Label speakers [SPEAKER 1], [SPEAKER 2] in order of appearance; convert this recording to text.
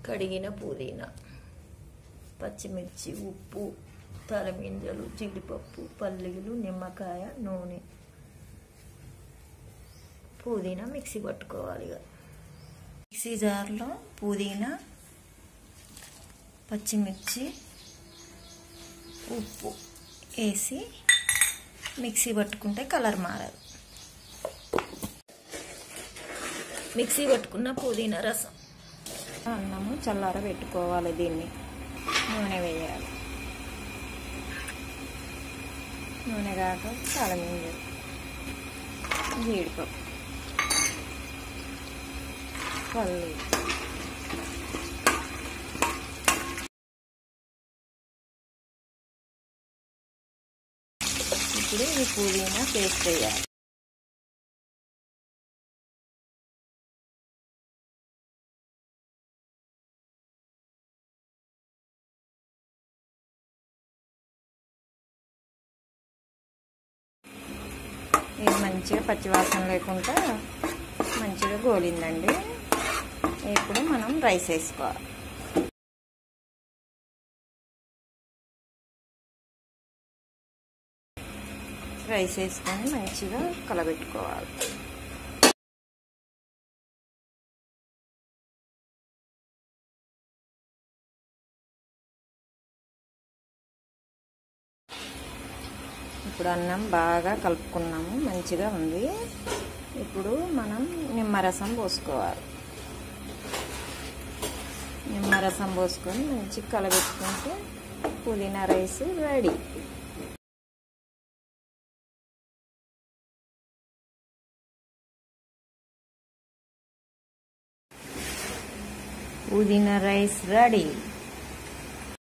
[SPEAKER 1] కడిగిన పుదీనా పచ్చిమిర్చి ఉప్పు తలమింజలు జీడిపప్పు పల్లీలు నిమ్మకాయ నూనె పుదీనా మిక్సీ పట్టుకోవాలి ఇక మిక్సీ జార్లో పుదీనా పచ్చిమిర్చి ఉప్పు వేసి మిక్సీ పట్టుకుంటే కలర్ మారదు మిక్సీ పట్టుకున్న పుదీనా రసం అన్నము చల్లార పెట్టుకోవాలి దీన్ని నూనె వేయాలి నూనె కాక తలమింజలు జీడిపప్పు పల్లి ఇప్పుడు ఈ పుదీనా పేస్ట్ వేయాలి ఇది మంచిగా పచ్చివాసన లేకుండా మంచిగా గోలిందండి ఇప్పుడు మనం రైస్ వేసుకోవాలి రైస్ వేసుకొని మంచిగా కలబెట్టుకోవాలి ఇప్పుడు అన్నం బాగా కలుపుకున్నాము మంచిగా ఉంది ఇప్పుడు మనం నిమ్మరసం పోసుకోవాలి నిమ్మరసం పోసుకొని మంచిగా కలబెట్టుకుంటే పుదీనా రైస్ రెడీ పుదీనా రైస్ రెడీ